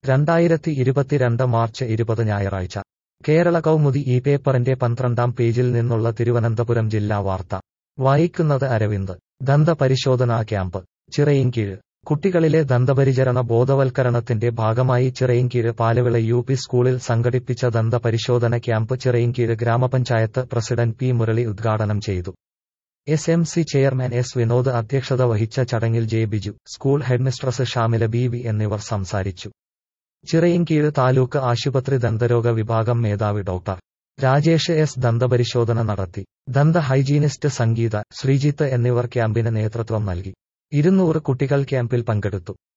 രണ്ടായിരത്തി ഇരുപത്തിരണ്ട് മാർച്ച് ഇരുപത് ഞായറാഴ്ച കേരള കൗമുദി ഈ പേപ്പറിന്റെ പന്ത്രണ്ടാം പേജിൽ നിന്നുള്ള തിരുവനന്തപുരം ജില്ലാ വാർത്ത വായിക്കുന്നത് അരവിന്ദ് ദന്തപരിശോധനാ ക്യാമ്പ് ചിറയിൻകീഴ് കുട്ടികളിലെ ദന്തപരിചരണ ബോധവൽക്കരണത്തിന്റെ ഭാഗമായി ചിറയിൻകീഴ് പാലവിള യു പി സ്കൂളിൽ സംഘടിപ്പിച്ച ദന്തപരിശോധന ക്യാമ്പ് ചിറയിൻകീഴ് ഗ്രാമപഞ്ചായത്ത് പ്രസിഡന്റ് പി മുരളി ഉദ്ഘാടനം ചെയ്തു S M C chairman S Vinod അധ്യക്ഷത വഹിച്ച ചടങ്ങിൽ J Biju school headmistress Shamila B V എന്നിവർ സംസാരിച്ചു ചിറയിൻകീഴ് താലൂക്ക് ആശുപത്രി ദന്തരോഗ വിഭാഗം മേധാവി ഡോക്ടർ രാജേഷ് എസ് ദന്തപരിശോധന നടത്തി ദന്ത ഹൈജീനിസ്റ്റ് സംഗീത ശ്രീജിത്ത് എന്നിവർ ക്യാമ്പിന് നേതൃത്വം നൽകി ഇരുന്നൂറ് കുട്ടികൾ ക്യാമ്പിൽ പങ്കെടുത്തു